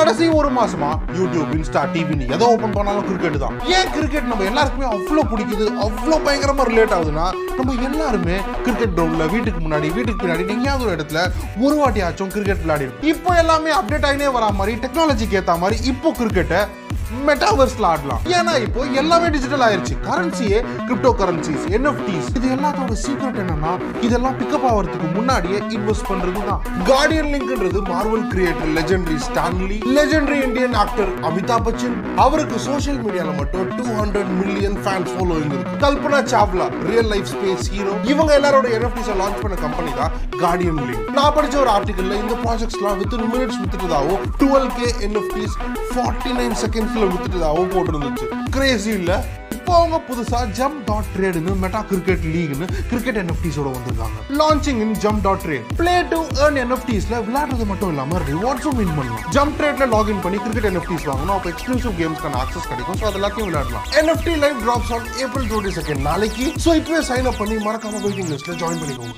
கடைசி ஒரு மாசமா யூடியூப் இன்ஸ்டா டிவின்னு எதை ஓபன் பண்ணாலும் கிரிக்கெட் தான் ஏன் கிரிக்கெட் நம்ம எல்லாருக்குமே அவ்வளோ பிடிக்குது அவ்வளோ பயங்கரமா ரிலேட் ஆகுதுன்னா நம்ம எல்லாருமே கிரிக்கெட் கிரவுண்ட்ல வீட்டுக்கு முன்னாடி வீட்டுக்கு பின்னாடி எங்கேயாவது ஒரு இடத்துல ஒரு வாட்டி ஆச்சும் கிரிக்கெட் விளையாடி இப்போ எல்லாமே அப்டேட் ஆகினே வரா மாதிரி டெக்னாலஜிக்கு ஏத்த மாதிரி இப்போ கிரிக்கெட்டை மெட்டாவர்ஸ்ல ஆடலாம் ஏன்னா இப்போ எல்லாமே டிஜிட்டல் ஆயிருச்சு கரன்சியே கிரிப்டோ கரன்சிஸ் என்எஃப்டிஸ் இது எல்லாத்தோட சீக்ரெட் என்னன்னா இதெல்லாம் பிக்கப் ஆகிறதுக்கு முன்னாடியே இன்வெஸ்ட் பண்றது தான் கார்டியன் லிங்க்ன்றது Marvel creator legendary Stan Lee legendary Indian actor Amitabh Bachchan அவருக்கு சோஷியல் மீடியால மட்டும் two hundred million fans following இருக்கு Kalpana Chawla real life space hero இவங்க எல்லாரோட என்எஃப்டிஸ் லான்ச் பண்ண கம்பெனி தான் கார்டியன் லிங்க் நான் படிச்ச ஒரு ஆர்டிகல்ல இந்த ப்ராஜெக்ட்ஸ்லாம் வித் மினிட்ஸ் வித்துட்டதாகவும் twelve K NFTs forty nine செகண்ட்ஸ்ல வித்துட்டதாகவும் போட்டிருந்துச்சு கிரேசி இல்ல இப்போ அவங்க புதுசா ஜம்ப் டாட் ட்ரேடுன்னு மெட்டா கிரிக்கெட் லீக்னு கிரிக்கெட் என்எஃப்டிஸோட வந்திருக்காங்க launching in Jump dot trade play to earn என்எஃப்டிஸ்ல விளையாடுறது மட்டும் இல்லாம ரிவார்ட்ஸும் வின் பண்ணலாம் ஜம்ப் ட்ரேட்ல லாகின் பண்ணி கிரிக்கெட் என்எஃப்டிஸ் வாங்கணும் அப்போ எக்ஸ்க்ளூசிவ் கேம்ஸ்க்கான ஆக்சஸ் கிடைக்கும் ஸோ அது எல்லாத்தையும் விளையாடலாம் NFT live drops on April twenty second நாளைக்கு ஸோ இப்பவே சைன் அப் பண்ணி மறக்காம வெயிட்டிங் லிஸ்ட்ல ஜாயின் பண்ணிக்கோங்க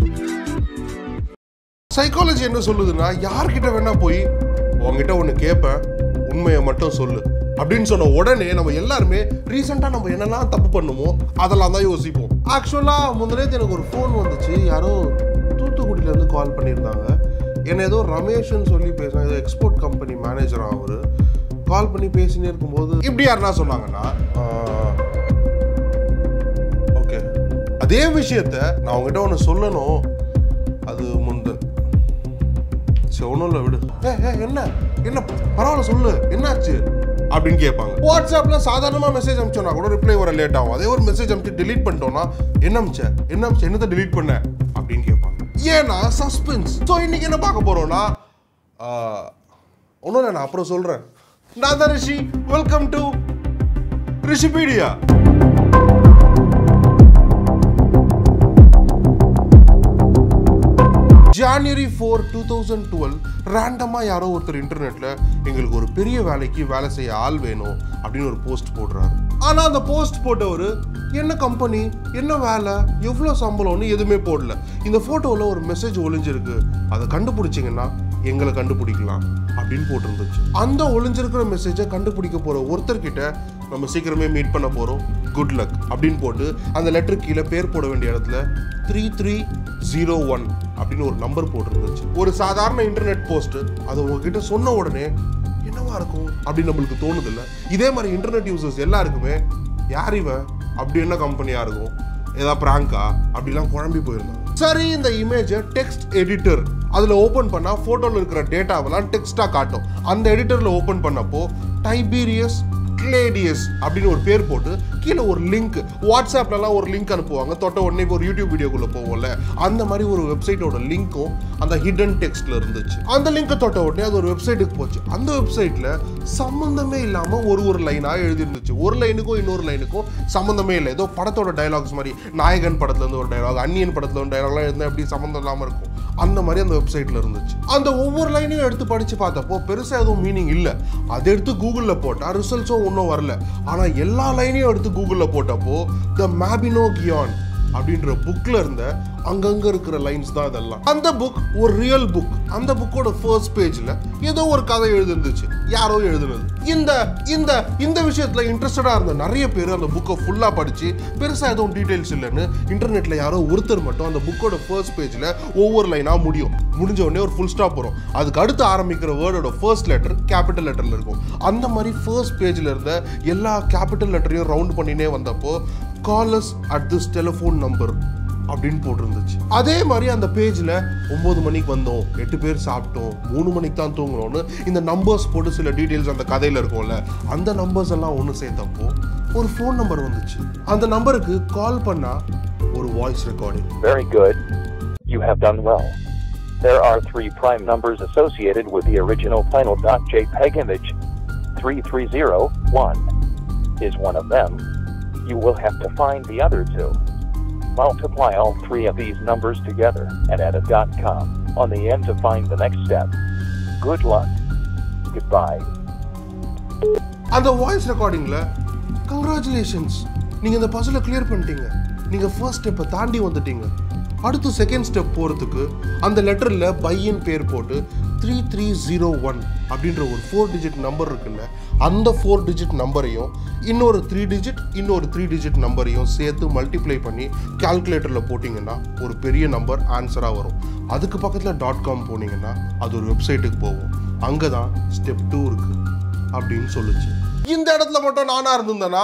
சைக்காலஜி என்ன சொல்லுதுன்னா யார்கிட்ட வேணா போய் உங்ககிட்ட ஒன்று கேட்பேன் உண்மையை மட்டும் சொல்லு அப்படின்னு சொன்ன உடனே நம்ம எல்லாருமே ரீசெண்டாக நம்ம என்னெல்லாம் தப்பு பண்ணுமோ அதெல்லாம் தான் யோசிப்போம் ஆக்சுவலாக முந்தினே எனக்கு ஒரு ஃபோன் வந்துச்சு யாரோ தூத்துக்குடியிலேருந்து கால் பண்ணியிருந்தாங்க என்ன ஏதோ ரமேஷ்னு சொல்லி பேசுனாங்க ஏதோ எக்ஸ்போர்ட் கம்பெனி மேனேஜர் அவர் கால் பண்ணி பேசினே இருக்கும்போது இப்படி யாருன்னா சொன்னாங்கன்னா ஓகே அதே விஷயத்த நான் உங்ககிட்ட ஒன்று சொல்லணும் அது முந்தன் சரி ஒன்றும் இல்லை விடு ஏ ஏ என்ன என்ன பரவாயில்ல சொல்லு என்னாச்சு அப்படின்னு கேட்பாங்க வாட்ஸ்அப்ல சாதாரணமா மெசேஜ் அனுப்பிச்சோம்னா கூட ரிப்ளை வர லேட் ஆகும் அதே ஒரு மெசேஜ் அனுப்பிச்சு delete பண்ணிட்டோம்னா என்ன அமிச்ச என்ன அமிச்ச என்னத்தை delete பண்ண அப்படின்னு கேட்பாங்க ஏன்னா சஸ்பென்ஸ் ஸோ இன்னைக்கு என்ன பார்க்க போறோம்னா ஒன்றும் இல்லை நான் அப்புறம் சொல்றேன் நான் தான் Rishi welcome to Rishipedia January four two thousand twelve ரேண்டமாக யாரோ ஒருத்தர் இன்டர்நெட்டில் எங்களுக்கு ஒரு பெரிய வேலைக்கு வேலை செய்ய ஆள் வேணும் அப்படின்னு ஒரு போஸ்ட் போடுறாரு ஆனால் அந்த போஸ்ட் போட்டவர் என்ன கம்பெனி என்ன வேலை எவ்வளோ சம்பளம்னு எதுவுமே போடல இந்த ஃபோட்டோவில் ஒரு மெசேஜ் ஒளிஞ்சிருக்கு அதை கண்டுபிடிச்சிங்கன்னா எங்களை கண்டுபிடிக்கலாம் அப்படின்னு போட்டிருந்துச்சு அந்த ஒளிஞ்சிருக்கிற மெசேஜை கண்டுபிடிக்க போகிற ஒருத்தர்கிட்ட நம்ம சீக்கிரமே மீட் பண்ண போகிறோம் குட் லக் அப்படின்னு போட்டு அந்த லெட்டர் கீழே பேர் போட வேண்டிய இடத்துல த்ரீ த்ரீ ஜீரோ ஒன் அப்படின்னு ஒரு நம்பர் போட்டிருந்துச்சு ஒரு சாதாரண இன்டர்நெட் போஸ்ட் அது உங்ககிட்ட சொன்ன உடனே என்னவா இருக்கும் அப்படின்னு நம்மளுக்கு தோணுது இல்ல இதே மாதிரி இன்டர்நெட் யூசர்ஸ் எல்லாருக்குமே யார் இவன் அப்படி என்ன கம்பெனியா இருக்கும் ஏதாவது பிராங்கா அப்படிலாம் குழம்பி போயிருந்தாங்க சரி இந்த இமேஜை டெக்ஸ்ட் எடிட்டர் அதுல ஓபன் பண்ணா போட்டோல இருக்கிற டேட்டாவெல்லாம் டெக்ஸ்டா காட்டும் அந்த எடிட்டர்ல ஓபன் பண்ணப்போ டைபீரியஸ் கிளேடியஸ் அப்படின்னு ஒரு பேர் போட்டு கீழே ஒரு லிங்க் வாட்ஸ்அப்லலாம் ஒரு லிங்க் அனுப்புவாங்க தொட்ட உடனே இப்போ ஒரு யூடியூப் வீடியோக்குள்ள போவோம்ல அந்த மாதிரி ஒரு வெப்சைட்டோட லிங்க்கும் அந்த ஹிடன் டெக்ஸ்ட்ல இருந்துச்சு அந்த லிங்கை தொட்ட உடனே அது ஒரு வெப்சைட்டுக்கு போச்சு அந்த வெப்சைட்ல சம்மந்தமே இல்லாம ஒரு ஒரு லைனா எழுதிருந்துச்சு ஒரு லைனுக்கும் இன்னொரு லைனுக்கும் சம்மந்தமே இல்லை ஏதோ படத்தோட டைலாக்ஸ் மாதிரி நாயகன் படத்துல இருந்து ஒரு டைலாக் அந்நியன் படத்துல ஒரு டைலாக்லாம் இருந்தால் எப்படி சம்மந்தம் இல்லாம இருக்கும் அந்த மாதிரி அந்த வெப்சைட்ல இருந்துச்சு அந்த ஒவ்வொரு லைனையும் எடுத்து படிச்சு பார்த்தப்போ பெருசா எதுவும் மீனிங் இல்லை அதை எடுத்து கூகுள்ல போட்டா ரிசல்ட்ஸும் ஒன்றும் வரல ஆனா எல்லா லைனையும் எடுத்து கூகுள்ல போட்டப்போ த மேபினோ கியான் அப்படின்ற புக்ல இருந்த அங்கங்க இருக்கிற லைன்ஸ் தான் இதெல்லாம் அந்த புக் ஒரு ரியல் புக் அந்த புக்கோட ஃபர்ஸ்ட் பேஜ்ல ஏதோ ஒரு கதை எழுதிருந்துச்சு யாரோ எழுதுனது இந்த இந்த இந்த விஷயத்துல இன்ட்ரெஸ்டடா இருந்த நிறைய பேர் அந்த புக்கை ஃபுல்லா படிச்சு பெருசா எதுவும் டீடைல்ஸ் இல்லைன்னு இன்டர்நெட்ல யாரோ ஒருத்தர் மட்டும் அந்த புக்கோட ஃபர்ஸ்ட் பேஜ்ல ஒவ்வொரு லைனா முடியும் முடிஞ்ச உடனே ஒரு ஃபுல் ஸ்டாப் வரும் அதுக்கு அடுத்து ஆரம்பிக்கிற வேர்டோட ஃபர்ஸ்ட் லெட்டர் கேபிட்டல் லெட்டர்ல இருக்கும் அந்த மாதிரி ஃபர்ஸ்ட் பேஜ்ல இருந்த எல்லா கேபிட்டல் லெட்டரையும் ரவுண்ட் பண்ணினே வந்தப்போ call us at this telephone number அப்படின்னு போட்டிருந்துச்சு அதே மாதிரி அந்த பேஜ்ல ஒன்பது மணிக்கு வந்தோம் எட்டு பேர் சாப்பிட்டோம் மூணு மணிக்கு தான் தூங்கணும்னு இந்த நம்பர்ஸ் போட்டு சில டீடைல்ஸ் அந்த கதையில இருக்கும்ல அந்த நம்பர்ஸ் எல்லாம் ஒன்று சேர்த்தப்போ ஒரு ஃபோன் நம்பர் வந்துச்சு அந்த நம்பருக்கு கால் பண்ணா ஒரு voice recording Very good. You have done well. There are three prime numbers associated with the original final.jpg image. 3301 is one of them. You will have to find the other two. Multiply all three of these numbers together and add a .com on the end to find the next step. Good luck. Goodbye. அந்த voice ரெக்கார்டிங்ல congratulations நீங்க இந்த பசில clear பண்ணிட்டீங்க நீங்க first ஸ்டெப்பை தாண்டி வந்துட்டீங்க அடுத்து செகண்ட் ஸ்டெப் போகிறதுக்கு அந்த லெட்டரில் பையன் பேர் போட்டு த்ரீ த்ரீ ஜீரோ ஒன் அப்படின்ற ஒரு ஃபோர் டிஜிட் நம்பர் இருக்குல்ல அந்த ஃபோர் டிஜிட் நம்பரையும் இன்னொரு த்ரீ டிஜிட் இன்னொரு த்ரீ டிஜிட் நம்பரையும் சேர்த்து மல்டிப்ளை பண்ணி கால்குலேட்டரில் போட்டிங்கன்னா ஒரு பெரிய நம்பர் ஆன்சராக வரும் அதுக்கு பக்கத்தில் டாட் காம் போனீங்கன்னா அது ஒரு வெப்சைட்டுக்கு போகும் அங்கே தான் ஸ்டெப் டூ இருக்குது அப்படின்னு சொல்லுச்சு இந்த இடத்துல மட்டும் நானாக இருந்திருந்தேன்னா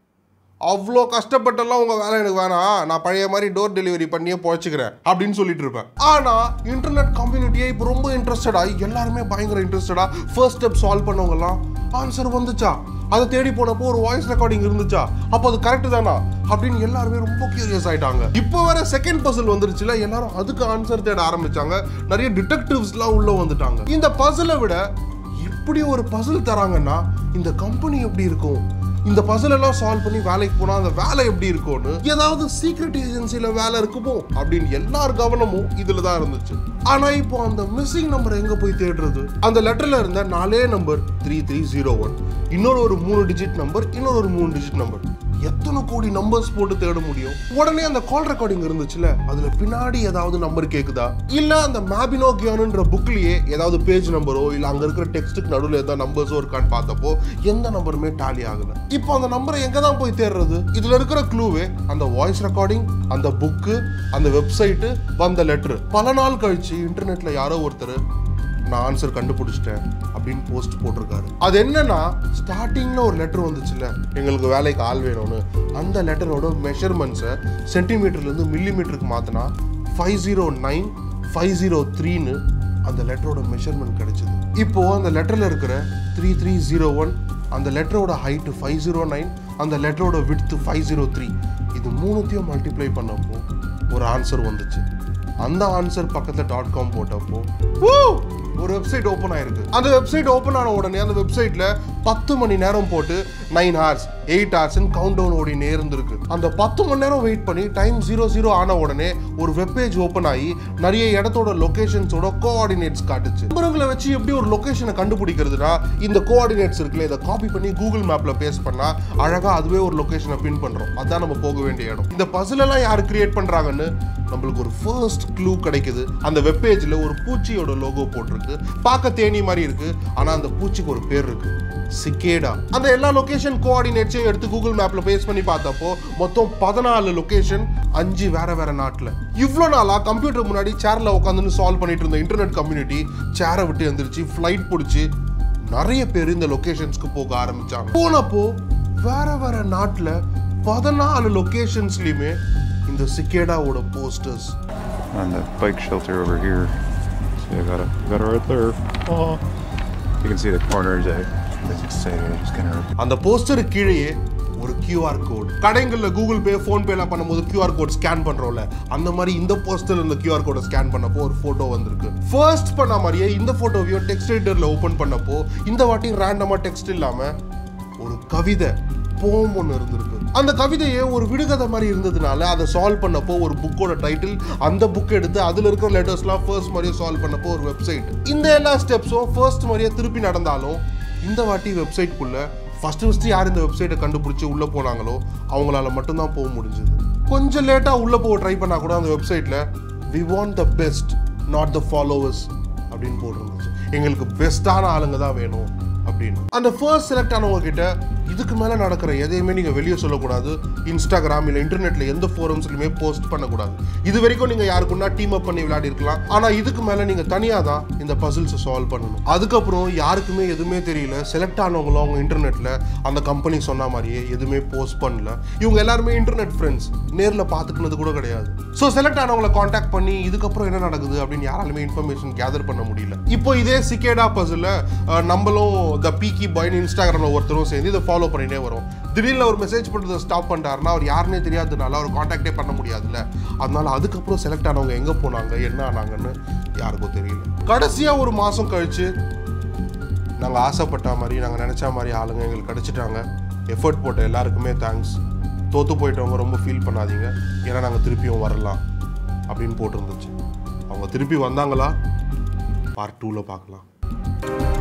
அவ்வளோ கஷ்டப்பட்டெல்லாம் உங்கள் வேலை எனக்கு வேணாம் நான் பழைய மாதிரி டோர் டெலிவரி பண்ணியே பொழைச்சிக்கிறேன் அப்படின்னு சொல்லிட்டு இருப்பேன் ஆனால் இன்டர்நெட் கம்யூனிட்டியை இப்போ ரொம்ப இன்ட்ரெஸ்டடாக எல்லாருமே பயங்கர இன்ட்ரெஸ்டடாக ஃபர்ஸ்ட் ஸ்டெப் சால்வ் பண்ணவங்கலாம் ஆன்சர் வந்துச்சா அதை தேடி போனப்போ ஒரு வாய்ஸ் ரெக்கார்டிங் இருந்துச்சா அப்போ அது கரெக்ட் தானா அப்படின்னு எல்லாருமே ரொம்ப கியூரியஸ் ஆயிட்டாங்க இப்போ வேற செகண்ட் பசில் வந்துருச்சுல எல்லாரும் அதுக்கு ஆன்சர் தேட ஆரம்பிச்சாங்க நிறைய டிடெக்டிவ்ஸ்லாம் உள்ள வந்துட்டாங்க இந்த பசிலை விட இப்படி ஒரு பசில் தராங்கன்னா இந்த கம்பெனி எப்படி இருக்கும் இந்த பசில் எல்லாம் சால்வ் பண்ணி வேலைக்கு போனா அந்த வேலை எப்படி இருக்கும்னு ஏதாவது சீக்ரெட் ஏஜென்சில வேலை இருக்குமோ அப்படின்னு எல்லார் கவனமும் இதுல தான் இருந்துச்சு ஆனா இப்போ அந்த மிஸ்ஸிங் நம்பர் எங்க போய் தேடுறது அந்த லெட்டர்ல இருந்த நாலே number three three zero one இன்னொரு ஒரு மூணு டிஜிட் நம்பர் இன்னொரு ஒரு மூணு டிஜிட் நம்பர் எத்தனை கோடி நம்பர்ஸ் போட்டு தேட முடியும் உடனே அந்த கால் ரெக்கார்டிங் இருந்துச்சுல அதுல பின்னாடி ஏதாவது நம்பர் கேக்குதா இல்ல அந்த மேபினோ கியானுன்ற புக்லயே ஏதாவது பேஜ் நம்பரோ இல்ல அங்க இருக்கிற டெக்ஸ்ட்டுக்கு நடுவில் ஏதாவது நம்பர்ஸோ இருக்கான்னு பார்த்தப்போ எந்த நம்பருமே டாலி ஆகல இப்போ அந்த நம்பரை எங்க தான் போய் தேடுறது இதுல இருக்கிற க்ளூவே அந்த வாய்ஸ் ரெக்கார்டிங் அந்த புக்கு அந்த வெப்சைட்டு வந்த லெட்டர் பல நாள் கழிச்சு இன்டர்நெட்ல யாரோ ஒருத்தர் நான் ஆன்சர் கண்டுபிடிச்சிட்டேன் அப்படின்னு போஸ்ட் போட்டிருக்காரு அது என்னன்னா ஸ்டார்டிங்ல ஒரு லெட்டர் வந்துச்சுல்ல எங்களுக்கு வேலைக்கு ஆள் வேணும்னு அந்த லெட்டரோட மெஷர்மெண்ட்ஸை சென்டிமீட்டர்லேருந்து மில்லி மீட்டருக்கு மாற்றினா five zero nine five zero த்ரீன்னு அந்த லெட்டரோட மெஷர்மெண்ட் கிடைச்சது இப்போ அந்த லெட்டரில் இருக்கிற த்ரீ த்ரீ ஜீரோ ஒன் அந்த லெட்டரோட ஹைட்டு ஃபைவ் ஜீரோ நைன் அந்த லெட்டரோட விட்த்து ஃபைவ் ஜீரோ த்ரீ இது மூணுத்தையும் மல்டிப்ளை பண்ணப்போ ஒரு ஆன்சர் வந்துச்சு அந்த ஆன்சர் பக்கத்தில் டாட் காம் போட்டப்போ woo! ஒரு வெப்சைட் ஓப்பன் ஆயிருக்கு அந்த வெப்சைட் ஓப்பன் ஆன உடனே அந்த வெப்சைட்ல பத்து மணி நேரம் போட்டு nine hours eight hours count down ஓடினே இருந்திருக்கு அந்த பத்து மணி நேரம் வெயிட் பண்ணி டைம் ஜீரோ ஜீரோ ஆன உடனே ஒரு வெப் பேஜ் ஓப்பன் ஆகி நிறைய இடத்தோட லொகேஷன்ஸோட கோஆர்டினேட்ஸ் காட்டுச்சு நம்பருங்களை வச்சு எப்படி ஒரு லொகேஷனை கண்டுபிடிக்கிறதுனா இந்த கோஆர்டினேட்ஸ் இருக்குல்ல இதை காப்பி பண்ணி கூகுள் மேப்ல பேஸ்ட் பண்ணா அழகா அதுவே ஒரு லொகேஷனை பின் பண்றோம் அதான் நம்ம போக வேண்டிய இடம் இந்த பசில் எல்லாம் யார் கிரியேட் பண்றாங்கன்னு நம்மளுக்கு ஒரு ஃபர்ஸ்ட் க்ளூ கிடைக்குது அந்த வெப் பேஜ்ல ஒரு பூச்சியோட லோகோ போட்டிருக்கு பார்க்க தேனி மாதிரி இருக்கு ஆனா அந்த பூச்சிக்கு ஒரு பேர் இருக்கு சிக்கேடா அந்த எல்லா லொகேஷன் கோஆர்டினேட்ஸையும் எடுத்து கூகுள் மேப்ல பேஸ் பண்ணி பார்த்தப்போ மொத்தம் பதினாலு லொகேஷன் அஞ்சு வேற வேற நாட்டுல இவ்வளோ நாளா கம்ப்யூட்டர் முன்னாடி சேர்ல உட்காந்துன்னு சால்வ் பண்ணிட்டு இருந்த இன்டர்நெட் கம்யூனிட்டி சேரை விட்டு எந்திரிச்சு ஃப்ளைட் பிடிச்சி நிறைய பேர் இந்த லொகேஷன்ஸ்க்கு போக ஆரம்பிச்சாங்க போனப்போ வேற வேற நாட்டுல பதினாலு லொகேஷன்ஸ்லயுமே இந்த சிக்கேடாவோட posters on the bike shelter over here. See, I got it, got it right there. Oh. You can see the corners. I, they just say, just kind of அந்த போஸ்டர் கீழேயே ஒரு QR கோட் கடைங்கள்ல Google Pay phone பேலாம் பண்ணும்போது QR code scan பண்றோம்ல அந்த மாதிரி இந்த poster இந்த QR கோடை ஸ்கேன் பண்ணப்போ ஒரு போட்டோ வந்திருக்கு ஃபர்ஸ்ட் பண்ண மாதிரியே இந்த போட்டோவையும் டெக்ஸ்ட் எடிட்டர்ல ஓபன் பண்ணப்போ இந்த வாட்டி ரேண்டமா டெக்ஸ்ட் இல்லாம ஒரு கவிதை போம் ஒன்று இருந்திருக்கு அந்த கவிதையே ஒரு விடுகதை மாதிரி இருந்ததுனால அதை சால்வ் பண்ணப்போ ஒரு புக்கோட டைட்டில் அந்த புக் எடுத்து அதில் இருக்கிற லெட்டர்ஸ்லாம் ஃபர்ஸ்ட் மாதிரியே சால்வ் பண்ணப்போ ஒரு வெப்சைட் இந்த எல்லா ஸ்டெப்ஸும் ஃபர்ஸ்ட் மாதிரியே திருப்பி நடந்தாலும் இந்த வாட்டி வெப்சைட்குள்ள ஃபர்ஸ்ட் ஃபர்ஸ்ட் யார் இந்த வெப்சைட்டை கண்டுபிடிச்சி உள்ளே போனாங்களோ அவங்களால மட்டும்தான் போக முடிஞ்சது கொஞ்சம் லேட்டாக உள்ளே போக ட்ரை பண்ணால் கூட அந்த வெப்சைட்டில் we want the best not the followers அப்படின்னு போட்டிருந்துச்சு எங்களுக்கு பெஸ்ட்டான ஆளுங்க தான் வேணும் அப்படின்னு அந்த ஃபர்ஸ்ட் செலக்ட் ஆனவங்க கிட்ட இதுக்கு மேல நடக்கிற எதையுமே நீங்க வெளியே சொல்லக்கூடாது இன்ஸ்டாகிராம் இல்ல இன்டர்நெட்ல எந்த ஃபோரம்ஸ்லயுமே போஸ்ட் பண்ணக்கூடாது இது வரைக்கும் நீங்க யாருக்குன்னா டீம் அப் பண்ணி விளையாடி இருக்கலாம் ஆனா இதுக்கு மேல நீங்க தனியா தான் இந்த பசில்ஸ் சால்வ் பண்ணணும் அதுக்கப்புறம் யாருக்குமே எதுவுமே தெரியல செலக்ட் ஆனவங்களும் அவங்க இன்டர்நெட்ல அந்த கம்பெனி சொன்ன மாதிரியே எதுவுமே போஸ்ட் பண்ணல இவங்க எல்லாருமே இன்டர்நெட் ஃப்ரெண்ட்ஸ் நேர்ல பாத்துக்கினது கூட கிடையாது ஸோ செலக்ட் ஆனவங்களை காண்டாக்ட் பண்ணி இதுக்கப்புறம் என்ன நடக்குது அப்படின்னு யாராலுமே இன்ஃபர்மேஷன் கேதர் பண்ண முடியல இப்போ இதே சிக்கேடா பசில் நம்மளும் த பீக்கி பாய்னு இன்ஸ்டாகிராமில் ஒருத்தரும் சேர்ந்து இதை ஃபாலோ பண்ணிட்டே வரும் திடீர்னு ஒரு மெசேஜ் பண்ணுறதை ஸ்டாப் பண்ணிட்டாருன்னா அவர் யாருன்னே தெரியாததுனால அவர் காண்டாக்டே பண்ண முடியாதுல்ல அதனால அதுக்கப்புறம் செலக்ட் ஆனவங்க எங்கே போனாங்க என்ன ஆனாங்கன்னு யாருக்கும் தெரியல கடைசியாக ஒரு மாதம் கழிச்சு நாங்கள் ஆசைப்பட்ட மாதிரி நாங்கள் நினச்ச மாதிரி ஆளுங்க எங்களுக்கு கிடச்சிட்டாங்க எஃபர்ட் போட்ட எல்லாருக்குமே தேங்க்ஸ் தோற்று போயிட்டவங்க ரொம்ப ஃபீல் பண்ணாதீங்க ஏன்னா நாங்கள் திருப்பியும் வரலாம் அப்படின்னு போட்டிருந்துச்சு அவங்க திருப்பி வந்தாங்களா பார்ட் டூவில் பார்க்கலாம்